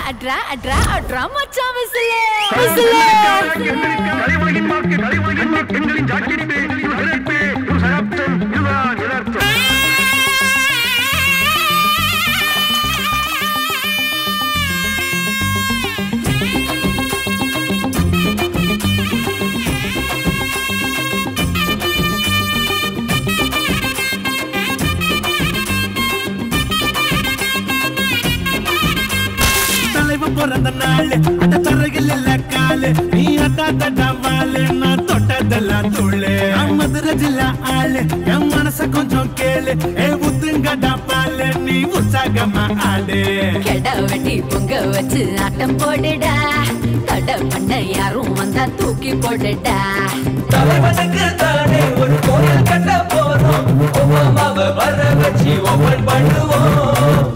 அட்ரா அட்ரா அட்ரா மச்சான் விசிலே விசிலே கலைவழகின் வாக்கு கலைவழகின் வாக்கு பெண்களின் ஜாக்கிரதை நிலைப்பு ஒரு சகாப்தம் இதுதான் யதார்த்தம் தலைவன் பிறந்த நாள் அந்த தரையில் இல்ல காலு நீ அட்டாட்டா வாழு நான் தொட்டதெல்லாம் தூளு நான் மதுரை ஜில்லா ஆளு என் மனச கொஞ்சம் கேளு ஏ உத்துங்கடா பாலு நீ உற்சாகமா ஆளு கெட வெட்டி பொங்க வச்சு ஆட்டம் போடுடா தட பண்ண யாரும் வந்தா தூக்கி போடுடா தலைவனுக்கு தானே ஒரு கோயில் கட்ட போறோம் ஒவ்வொரு வர வச்சு ஒவ்வொரு பண்ணுவோம்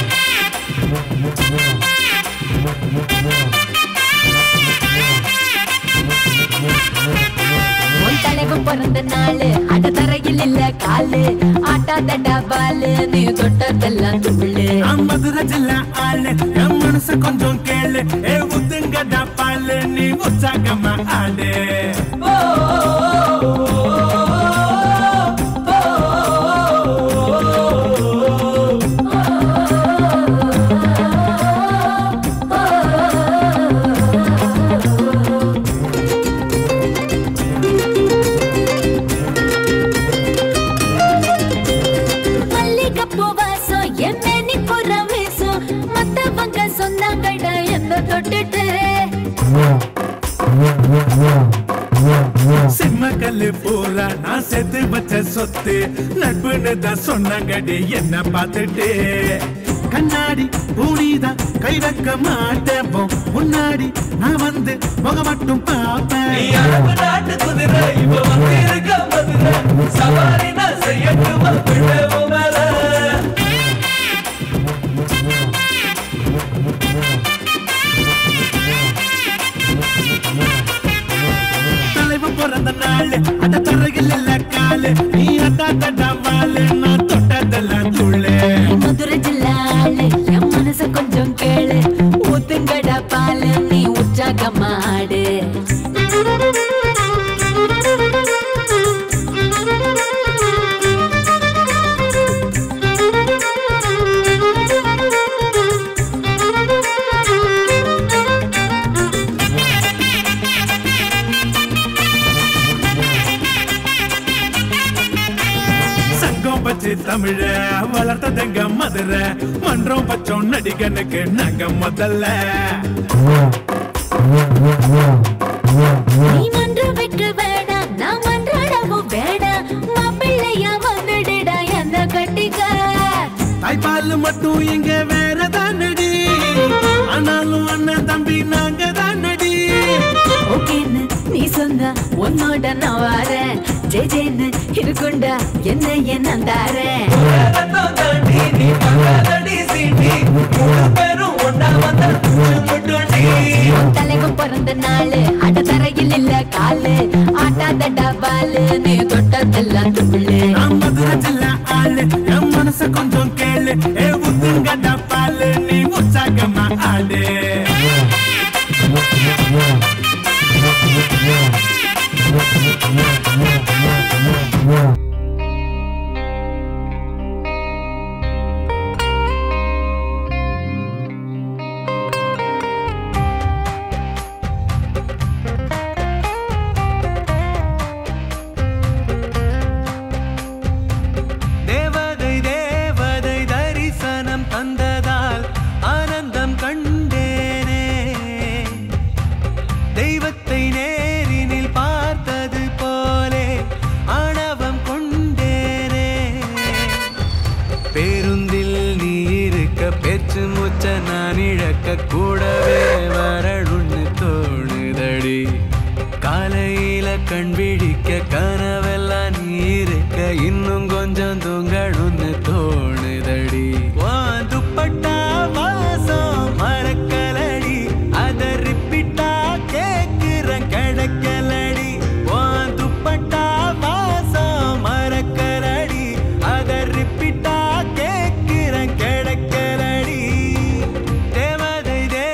உன் தலைவன் பிறந்த நாள் அட தரையில் இல்ல காலு ஆட்டாதடா பாலு நீ தொட்டதெல்லாம் துள்ளு நான் மதுரை ஜில்லா ஆளு என் மனச கொஞ்சம் கேளு ஏ உத்துங்கடா பாலு நீ உற்சாகமா ஆளு மல்லிகைப்பூ வாசம் என் மேனி புற வீசும் மத்தவங்க சொன்னாங்கடா என்ன தொட்டுட்டு சிம்மக்கல்லு பூரா நான் சேர்த்து வச்ச சொத்து நட்புன்னு தான் சொன்னாங்கடி என்ன பார்த்துட்டு கண்ணாடி பூனிதான் கை வைக்க மாட்டேன் போ. முன்னாடி நான் வந்து முகம் மட்டும் நீ பார்ப்பேன் அரபு நாட்டு குதிரை இப்ப வந்து இருக்க மதுரை சவாரி நான் செய்யட்டுமா பிள்ளை மேல தலைவன் பிறந்த நாள் அந்த தரையில் இல்ல காலு நீ அட்டாட்டா வாழு நான் தொட்டதெல்லாம் துள்ளு மதுரை ஜில்லாளு என் மனச கொஞ்சம் கேளு ஊத்துங்கடா பாலு நீ உற்சாகமாடு சங்கம் பச்சு தமிழ வளர்த்ததெங்க மதுரை மன்றம் பச்சோம் நடிகனுக்கு நாங்க முதல்ல நீ மன்றம் வைக்க வேணாம் நான் மன்றாடவும் வேணாம் மாப்பிள்ளையா வந்துடுடா என்ன கட்டிக்க தாய்ப்பால் மட்டும் இங்க வேற தானடி ஆனாலும் அண்ணன் தம்பி நாங்க தானடி ஓகேன்னு நீ சொன்னா உன்னோட நான் வாரேன் ஜே ஜேன்னு இருக்குண்டா என்ன என்ன தாரேன் ரத்தம் தாண்டி நீ பக்காதடி சீண்டி மூணு பேரும் ஒன்னா வந்தா முட்டுண்டி உன் தலைவன் பிறந்த நாள் அட தரையில் இல்ல காலு ஆட்டாதடா பாலு நீ தொட்டதெல்லாம் துள்ளு நான் மதுரை ஜில்லா ஆளு என் மனச கொஞ்சம் கேளு ஏ உத்துங்கடா பாலு நீ உற்சாகமா ஆளு தேவதை தேவதை தரிசனம் தந்ததால் ஆனந்தம் கண்டேனே தெய்வத்தை நேரினில் பார்த்தது போலே ஆணவம் கொண்டேனே பேருந்தில் நீ இருக்க பேச்சு மூச்ச நான் இழக்க கூடவே வரணும்னு தோணுதடி காலையில கண் விழிக்க கனவெல்லாம் நீ இருக்க இன்னும் கொஞ்சம் தூங்கணும்னு தோணுதடி உன் துப்பட்டா வாசம் மறக்கலடி அத ரிப்பிட்டா கேக்குறேன் கிடைக்கலடி உன் துப்பட்டா வாசம் மறக்கலடி அத ரிப்பிட்டா கேக்குறேன் கிடைக்கலடி தேவதை தே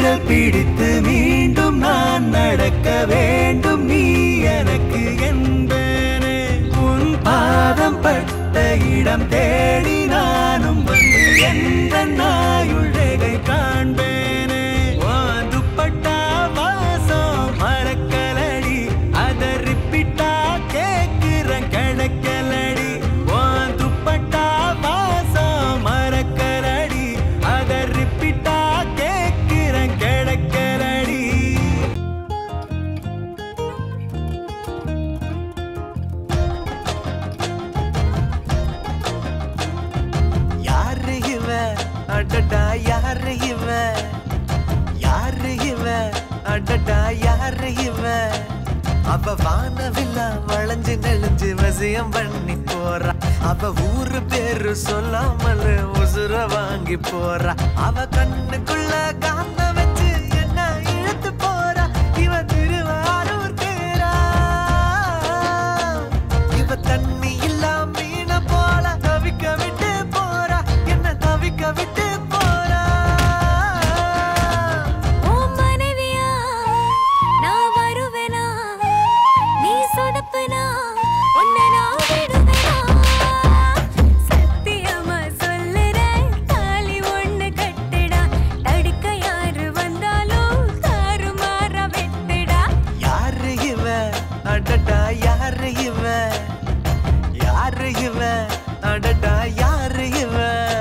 ஊஞ்சல் பிடித்து மீண்டும் நான் நடக்க வேண்டும் நீ எனக்கு என்பேனே உன் பாதம் பட்ட இடம் தேடி நானும் வந்து எந்த நாயுள் ரேகை காண்பேனே உன் துப்பட்டா வாசம் மறக்கலடி அதை ரிப்பிட்டா கேக்குறேன் கிடைக்கலடி உன் துப்பட்டா வாசம் மறக்கலடி அதை ரிப்பிட்டா கேக்குறேன் கிடைக்கலடி யாரு இவ அடடா யாரு இவ யாரு இவ அடடா யாரு இவ அவ வானவில்லா வளைஞ்சு நெளிஞ்சு வசியம் பண்ணி போறா அவ ஊரு பேரு சொல்லாமல் உசுர வாங்கி போறா அவ கண்ணுக்குள்ள காந்த வச்சு என்ன இழுத்து போறா இவ திருவாரூர் தேரா இவ தண்ணி இல்லா மீன போல தவிக்க விட்டு போறா என்ன தவிக்க விட்டு போறா ஓ மனைவியா நான் வருவேனா நீ சொதப்புனா உன்னை நான் விடுவேனா சத்தியமா சொல்லுறேன் தாலி ஒண்ணு கட்டுடா தடுக்க யாரு வந்தாலும் தாறுமாற வெட்டுடா யாரு இவ அடடா யாரு இவ யாரு இவ அடடா யாரு இவ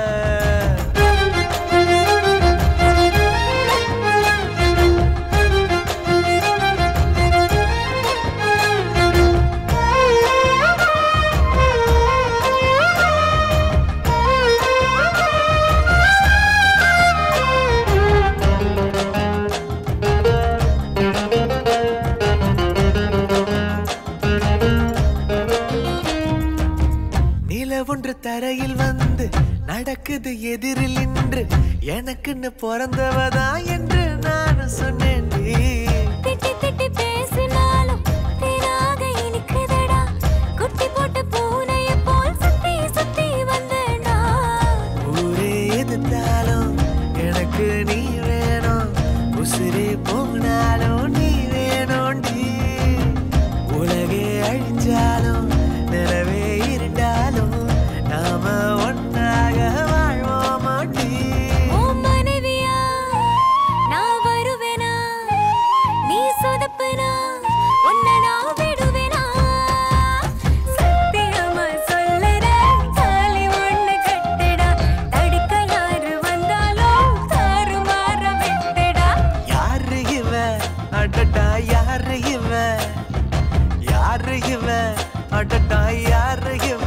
நில ஒன்று தரையில் வந்து நடக்குது எதிரில் நின்று எனக்குன்னு பிறந்தவதா என்று நான் சொன்னேன் திட்டி திட்டி பேசினாலும் தேனாக இனிக்குதடா குட்டி போட்ட பூனையை போல் சுத்தி சுத்தி வந்தேடா ஊரே எதிர்த்தாலும் எனக்கு நீ வேணும் உசிரே போனாலும் நீ வேணும்டி உலகே அழிஞ்சாலும் நிலவே இருந்தாலும் நாம ஒன்னாக வாழ்வோமாட்டி ஓ மனைவியா நான் வருவேனா நீ சொதப்புனா உன்னை நான் விடுவேனா சத்தியமா சொல்லுறேன் தாலி ஒண்ணு கட்டுடா தடுக்க யாரு வந்தாலும் தாறுமாற வெட்டுடா யாரு இவ அடடா யாரு இவ யாரு இவ அடடா யாரு இவ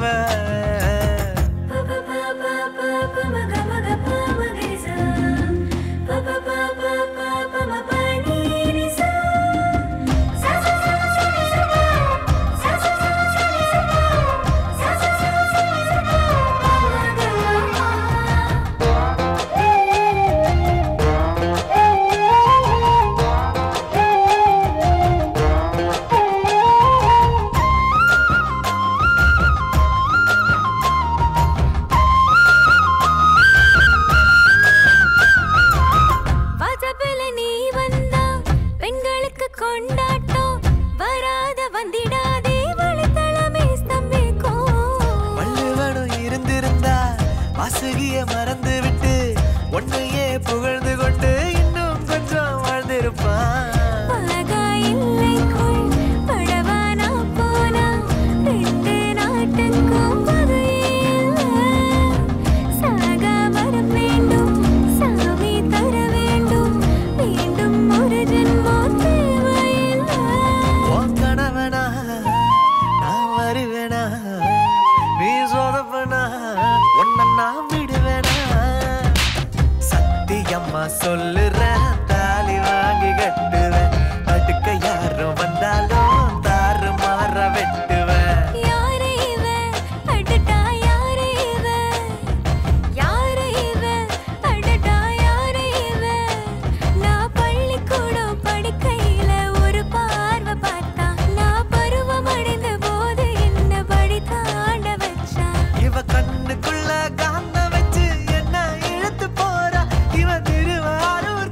வாஜபில நீ வந்தா பெண்களுக்கு கொண்டாட்டம் வராத வந்திடாதே வழித்தளமே ஸ்தம்பிக்கும் வள்ளுவனும் இருந்திருந்தா வாசுகிய மறந்து விட்டு உன்னையே புகழ்ந்து கொண்டு இன்னும் கொஞ்சம் வாழ்ந்திருப்பான் பலகா இல்லைக்குள் படவானா போனா ரெண்டு நாட்டுக்கும் வகையில்லை. சாக வரம் வேண்டும் சாமி தர வேண்டும் மீண்டும் ஒரு ஜென்மம் தேவையில்லை உன் கணவனா நான் வருவேனா நீ சொதப்பனா உன்னை நான் விடுவேனா சத்தியம்மா சொல்லுறேன் தாலி வாங்கி கட்டுவேன் அடுக்க யாரும் வந்தாலும் தாறு மாற வெட்டுவேன் யாரு இவன் அடடா யாரு இவன் யாரு இவன் அடடா யாரு இவன் நான் பள்ளிக்கூடம் படிக்கையில ஒரு பார்வை பார்த்தா நான் பருவம் அடைந்த போது என்ன படி தாண்ட வச்சான் இவ கண்ணுக்குள்ள காந்த வச்சு என்ன இழுத்து போறா இவ திருவாரூர்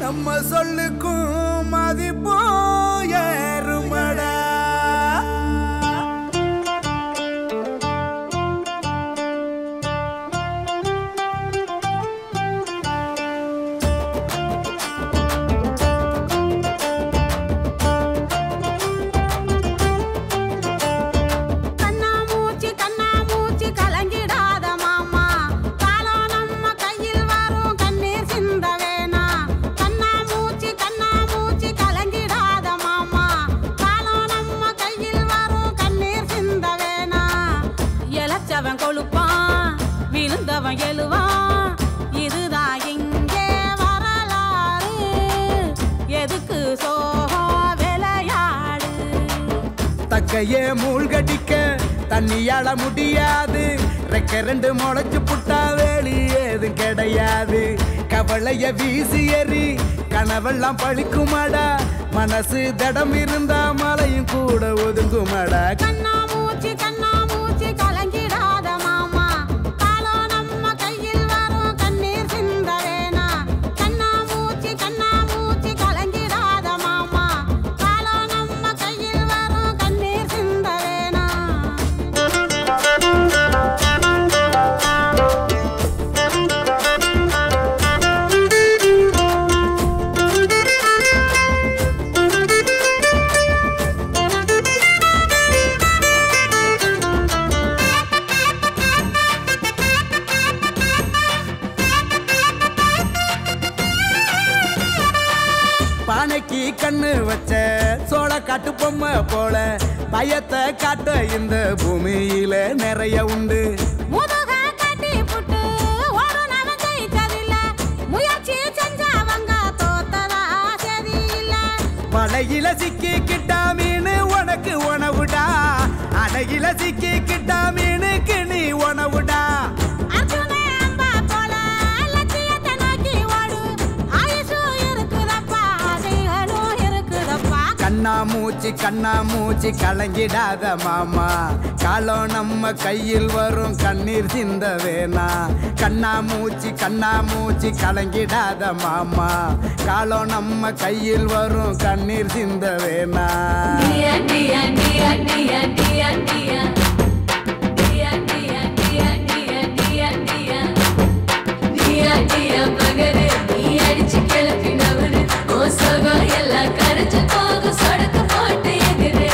நம்ம சொல்லுக்கும் மதிப்போ ஏறுமடா கண்ணா மூச்சு கண்ணா மூச்சு கலங்கிடாத மாமா காலம் நம்ம கையில் வரும் கண்ணீர் சிந்த வேணா கண்ணா மூச்சு கண்ணா மூச்சு கலங்கிடாத மாமா காலம் நம்ம கையில் வரும் கண்ணீர் சிந்த வேணா இளைச்சவன் கொழுப்பான் விழுந்தவன் எழுவான் இதுதான் இங்கே வரலாறு எதுக்கு சோகம் விளையாடு தக்கையே மூழ்கடிக்க தண்ணியால முடியாது ரெக்க ரெண்டு முளைச்சு புட்டா வேலி ஏதும் கிடையாது கவலைய வீசி எறி கனவெல்லாம் பழிக்குமாடா மனசு தடம் இருந்தா மலையும் கூட ஒதுங்குமாடா கண்ணா மூச்சு கண்ணா மூச்சு கலங்கிடாத மாமா காலம் நம்ம கையில் வரும் கண்ணீர் சிந்த வேணா கண்ணா மூச்சு கண்ணா மூச்சு கலங்கிடாத மாமா காலம் நம்ம கையில் வரும் கண்ணீர் சிந்த வேணா பானைக்கு கண்ணு வச்ச சோள காட்டு பொம்மை போல பயத்தை காட்ட இந்த பூமியில நிறைய உண்டு முதுக கட்டி புட்டு ஓடுனவன் ஜெயிச்சதில்ல முயற்சி செஞ்சவங்க தோத்ததா சரியில்ல படையில சிக்கி கிட்டா மீன் உனக்கு உணவுடா அடையில சிக்கி கிட்டா மீனுக்கு நீ உணவுடா அர்ஜுனே அம்பா போல லட்சியத்தை நோக்கி ஓடு ஆயுசும் இருக்குதப்பா ஆசைகளும் இருக்குதப்பா கண்ணா மூச்சு கண்ணா மூச்சு கலங்கிடாத மாமா காலம் நம்ம கையில் வரும் கண்ணீர் சிந்த வேணா கண்ணா மூச்சு கண்ணா மூச்சு கலங்கிடாத மாமா காலம் நம்ம கையில் வரும் கண்ணீர் சிந்த வேணா Dia dia dia dia dia dia dia dia dia dia dia dia dia dia மகரே நீ அடிச்சு கிளப்பினவரு ஓ சகம் எல்லாம் கரைச்சு போகும் சொடக்கு போட்டு எதிரே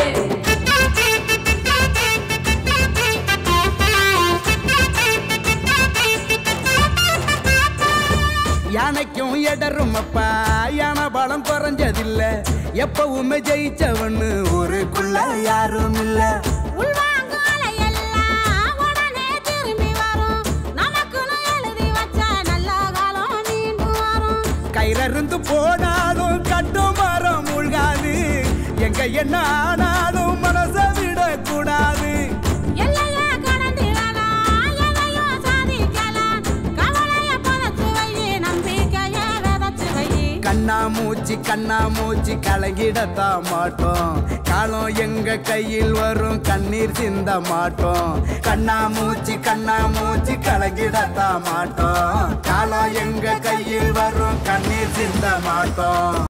யானைக்கும் இடரும் அப்பா யானை பலம் குறைஞ்சதில்ல எப்பவுமே ஜெயிச்சவன்னு ஊருக்குள்ள யாரும் இல்ல உள்வாங்கு அலையெல்லாம் உடனே திரும்பி வரும் நமக்குன்னு எழுதி வச்ச நல்ல காலம் மீண்டும் வரும் கயிறருந்து போனாலும் கட்டு மரம் மூழ்காது எங்க என்ன ஆனாலும் மனச விடக்கூடாது எல்லைய கடந்திடலாம் எதையும் சாதிக்கலாம் கவலைய புதைச்சு வை நம்பிக்கைய விதைச்சு வை கண்ணா மூச்சு கண்ணா மூச்சு கலங்கிடத்தான் மாட்டோம் காலம் எங்க கையில் வரும் கண்ணீர் சிந்த மாட்டோம் கண்ணா மூச்சு கண்ணா மூச்சு கலங்கிடத்தான் மாட்டோம் காலம் எங்க கையில் வரும் கண்ணீர் சிந்த மாட்டோம்